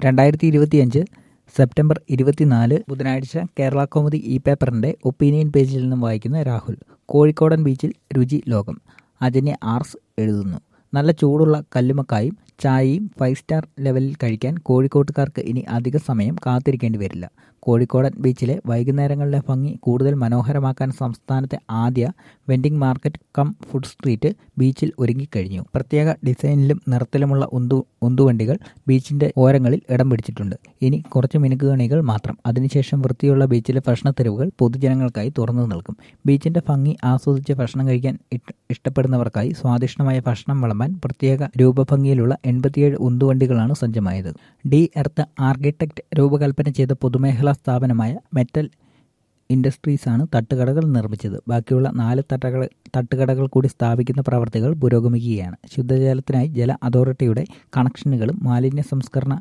രണ്ടായിരത്തി ഇരുപത്തിയഞ്ച് സെപ്റ്റംബർ ഇരുപത്തിനാല് ബുധനാഴ്ച കേരള കൗമുദി ഇ പേപ്പറിന്റെ ഒപ്പീനിയൻ പേജിൽ നിന്നും വായിക്കുന്ന രാഹുൽ കോഴിക്കോടൻ ബീച്ചിൽ രുചി ലോകം അജന്യ ആർസ് എഴുതുന്നു നല്ല ചൂടുള്ള കല്ലുമക്കായും ചായയും ഫൈവ് സ്റ്റാർ ലെവലിൽ കഴിക്കാൻ കോഴിക്കോട്ടുകാർക്ക് ഇനി അധിക സമയം കാത്തിരിക്കേണ്ടി വരില്ല കോഴിക്കോടൻ ബീച്ചിലെ വൈകുന്നേരങ്ങളിലെ ഭംഗി കൂടുതൽ മനോഹരമാക്കാൻ സംസ്ഥാനത്തെ ആദ്യ vending market cum food street ബീച്ചിൽ ഒരുങ്ങിക്കഴിഞ്ഞു പ്രത്യേക ഡിസൈനിലും നിറത്തിലുമുള്ള ഉന്തു ഉന്തുവണ്ടികൾ ബീച്ചിന്റെ ഓരങ്ങളിൽ ഇടം പിടിച്ചിട്ടുണ്ട് ഇനി കുറച്ച് മിനുക്കുകണികൾ മാത്രം അതിനുശേഷം വൃത്തിയുള്ള ബീച്ചിലെ ഭക്ഷണത്തെരുവുകൾ പൊതുജനങ്ങൾക്കായി തുറന്നു നൽകും ബീച്ചിന്റെ ഭംഗി ആസ്വദിച്ച് ഭക്ഷണം കഴിക്കാൻ ഇഷ്ടപ്പെടുന്നവർക്കായി സ്വാദിഷ്ടമായ ഭക്ഷണം വിളമ്പാൻ പ്രത്യേക രൂപഭംഗിയിലുള്ള എൺപത്തിയേഴ് ഉന്തുവണ്ടികളാണ് സജ്ജമായത് ഡി എർത്ത് ആർക്കിടെക്ട് രൂപകൽപ്പന ചെയ്ത പൊതുമേഖലാ സ്ഥാപനമായ മെറ്റൽ ഇൻഡസ്ട്രീസാണ് തട്ടുകടകൾ നിർമ്മിച്ചത് ബാക്കിയുള്ള നാല് തട്ടകൾ തട്ടുകടകൾ കൂടി സ്ഥാപിക്കുന്ന പ്രവർത്തികൾ പുരോഗമിക്കുകയാണ് ശുദ്ധജലത്തിനായി ജല അതോറിറ്റിയുടെ കണക്ഷനുകളും മാലിന്യ സംസ്കരണ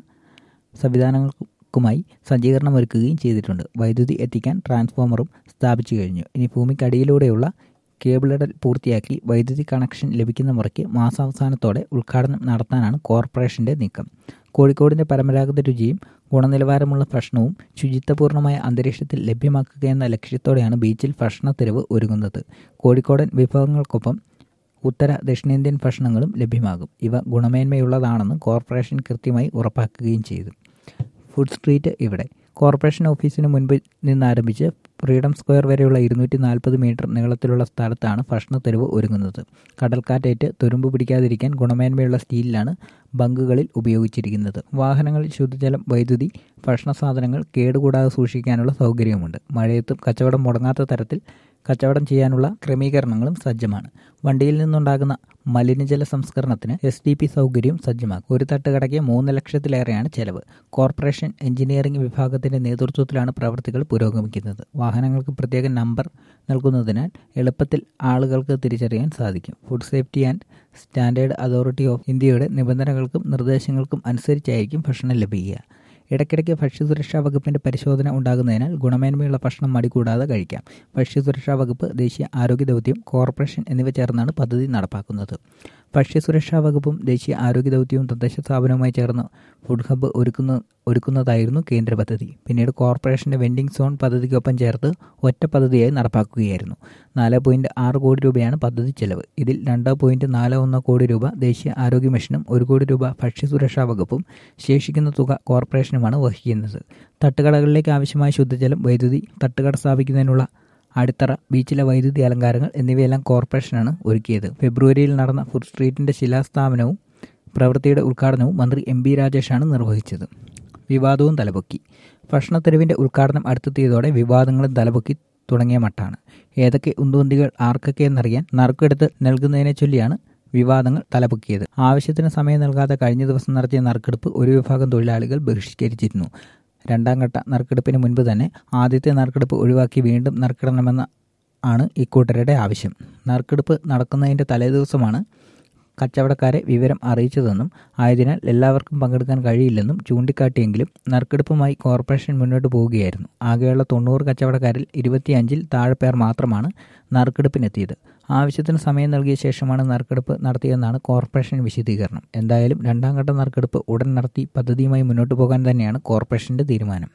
സംവിധാനങ്ങൾക്കുമായി സജ്ജീകരണം ഒരുക്കുകയും ചെയ്തിട്ടുണ്ട് വൈദ്യുതി എത്തിക്കാൻ ട്രാൻസ്ഫോമറും സ്ഥാപിച്ചു കഴിഞ്ഞു ഇനി ഭൂമിക്കടിയിലൂടെയുള്ള കേബിളിടൽ പൂർത്തിയാക്കി വൈദ്യുതി കണക്ഷൻ ലഭിക്കുന്ന മുറയ്ക്ക് മാസാവസാനത്തോടെ ഉദ്ഘാടനം നടത്താനാണ് കോർപ്പറേഷന്റെ നീക്കം കോഴിക്കോടിന്റെ പരമ്പരാഗത രുചിയും ഗുണനിലവാരമുള്ള ഭക്ഷണവും ശുചിത്വപൂർണമായ അന്തരീക്ഷത്തിൽ ലഭ്യമാക്കുക എന്ന ലക്ഷ്യത്തോടെയാണ് ബീച്ചിൽ ഭക്ഷണത്തെരുവ് ഒരുങ്ങുന്നത് കോഴിക്കോടൻ വിഭവങ്ങൾക്കൊപ്പം ഉത്തര ദക്ഷിണേന്ത്യൻ ഭക്ഷണങ്ങളും ലഭ്യമാകും ഇവ ഗുണമേന്മയുള്ളതാണെന്ന് കോർപ്പറേഷൻ കൃത്യമായി ഉറപ്പാക്കുകയും ചെയ്തു ഫുഡ് സ്ട്രീറ്റ് ഇവിടെ കോർപ്പറേഷൻ ഓഫീസിന് മുൻപിൽ നിന്നാരംഭിച്ച് ഫ്രീഡം സ്ക്വയർ വരെയുള്ള ഇരുന്നൂറ്റി നാൽപ്പത് മീറ്റർ നീളത്തിലുള്ള സ്ഥലത്താണ് ഭക്ഷണത്തെരുവ് ഒരുങ്ങുന്നത് കടൽക്കാറ്റേറ്റ് തുരുമ്പ് പിടിക്കാതിരിക്കാൻ ഗുണമേന്മയുള്ള സ്റ്റീലിലാണ് ബങ്കുകളിൽ ഉപയോഗിച്ചിരിക്കുന്നത് വാഹനങ്ങളിൽ ശുദ്ധജലം വൈദ്യുതി ഭക്ഷണ സാധനങ്ങൾ കേടുകൂടാതെ സൂക്ഷിക്കാനുള്ള സൗകര്യവുമുണ്ട് മഴയത്തും കച്ചവടം മുടങ്ങാത്ത തരത്തിൽ കച്ചവടം ചെയ്യാനുള്ള ക്രമീകരണങ്ങളും സജ്ജമാണ് വണ്ടിയിൽ നിന്നുണ്ടാകുന്ന മലിനജല സംസ്കരണത്തിന് എസ് ഡി പി സൗകര്യവും സജ്ജമാക്കും ഒരു തട്ടുകടയ്ക്ക് മൂന്ന് ലക്ഷത്തിലേറെയാണ് ചെലവ് കോർപ്പറേഷൻ എഞ്ചിനീയറിംഗ് വിഭാഗത്തിന്റെ നേതൃത്വത്തിലാണ് പ്രവൃത്തികൾ പുരോഗമിക്കുന്നത് വാഹനങ്ങൾക്ക് പ്രത്യേക നമ്പർ നൽകുന്നതിനാൽ എളുപ്പത്തിൽ ആളുകൾക്ക് തിരിച്ചറിയാൻ സാധിക്കും food safety and standard authority of ഇന്ത്യയുടെ നിബന്ധനകൾക്കും നിർദ്ദേശങ്ങൾക്കും അനുസരിച്ചായിരിക്കും ഭക്ഷണം ലഭിക്കുക ഇടയ്ക്കിടയ്ക്ക് ഭക്ഷ്യസുരക്ഷാ വകുപ്പിന്റെ പരിശോധന ഉണ്ടാകുന്നതിനാൽ ഗുണമേന്മയുള്ള ഭക്ഷണം മടികൂടാതെ കഴിക്കാം ഭക്ഷ്യസുരക്ഷാ വകുപ്പ് ദേശീയ ആരോഗ്യ ദൗത്യം കോർപ്പറേഷൻ എന്നിവ ചേർന്നാണ് പദ്ധതി നടപ്പാക്കുന്നത് ഭക്ഷ്യസുരക്ഷാ വകുപ്പും ദേശീയ ആരോഗ്യ ദൗത്യവും തദ്ദേശ സ്ഥാപനവുമായി ചേർന്ന് ഫുഡ് ഹബ്ബ് ഒരുക്കുന്ന ഒരുക്കുന്നതായിരുന്നു കേന്ദ്ര പദ്ധതി പിന്നീട് കോർപ്പറേഷന്റെ വെൻഡിംഗ് സോൺ പദ്ധതിക്കൊപ്പം ചേർത്ത് ഒറ്റ പദ്ധതിയായി നടപ്പാക്കുകയായിരുന്നു നാല് പോയിന്റ് ആറ് കോടി രൂപയാണ് പദ്ധതി ചെലവ് ഇതിൽ രണ്ട് പോയിന്റ് നാല് ഒന്ന് കോടി രൂപ ദേശീയ ആരോഗ്യ മിഷനും ഒരു കോടി രൂപ ഭക്ഷ്യസുരക്ഷാ വകുപ്പും ശേഷിക്കുന്ന തുക കോർപ്പറേഷനുമാണ് വഹിക്കുന്നത് തട്ടുകടകളിലേക്ക് ആവശ്യമായ ശുദ്ധജലം വൈദ്യുതി തട്ടുകട സ്ഥാപിക്കുന്നതിനുള്ള അടിത്തറ ബീച്ചിലെ വൈദ്യുതി അലങ്കാരങ്ങൾ എന്നിവയെല്ലാം കോർപ്പറേഷനാണ് ഒരുക്കിയത് ഫെബ്രുവരിയിൽ നടന്ന ഫുഡ് സ്ട്രീറ്റിന്റെ ശിലാസ്ഥാപനവും പ്രവൃത്തിയുടെ ഉദ്ഘാടനവും മന്ത്രി എം ബി രാജേഷാണ് നിർവഹിച്ചത് വിവാദവും തലപൊക്കി ഭക്ഷണത്തെരുവിന്റെ ഉദ്ഘാടനം അടുത്തെത്തിയതോടെ വിവാദങ്ങളും തലപൊക്കി തുടങ്ങിയ മട്ടാണ് ഏതൊക്കെ ഉന്തുവന്തികൾ ആർക്കൊക്കെ എന്നറിയാൻ നറുക്കെടുത്ത് നൽകുന്നതിനെ ചൊല്ലിയാണ് വിവാദങ്ങൾ തലപൊക്കിയത് ആവശ്യത്തിന് സമയം നൽകാതെ കഴിഞ്ഞ ദിവസം നടത്തിയ നറുക്കെടുപ്പ് ഒരു വിഭാഗം തൊഴിലാളികൾ ബഹിഷ്കരിച്ചിരുന്നു രണ്ടാം ഘട്ട നറുക്കെടുപ്പിന് മുൻപ് തന്നെ ആദ്യത്തെ നറുക്കെടുപ്പ് ഒഴിവാക്കി വീണ്ടും നറുക്കിടണമെന്ന ആണ് ഇക്കൂട്ടരുടെ ആവശ്യം നറുക്കെടുപ്പ് നടക്കുന്നതിൻ്റെ തലേദിവസമാണ് കച്ചവടക്കാരെ വിവരം അറിയിച്ചതെന്നും ആയതിനാൽ എല്ലാവർക്കും പങ്കെടുക്കാൻ കഴിയില്ലെന്നും ചൂണ്ടിക്കാട്ടിയെങ്കിലും നറുക്കെടുപ്പുമായി കോർപ്പറേഷൻ മുന്നോട്ട് പോവുകയായിരുന്നു ആകെയുള്ള തൊണ്ണൂറ് കച്ചവടക്കാരിൽ ഇരുപത്തിയഞ്ചിൽ താഴെ പേർ മാത്രമാണ് നറുക്കെടുപ്പിനെത്തിയത് ആവശ്യത്തിന് സമയം നൽകിയ ശേഷമാണ് നറുക്കെടുപ്പ് നടത്തിയതെന്നാണ് കോർപ്പറേഷൻ വിശദീകരണം എന്തായാലും രണ്ടാം ഘട്ട നറുക്കെടുപ്പ് ഉടൻ നടത്തി പദ്ധതിയുമായി മുന്നോട്ട് പോകാൻ തന്നെയാണ് കോർപ്പറേഷന്റെ തീരുമാനം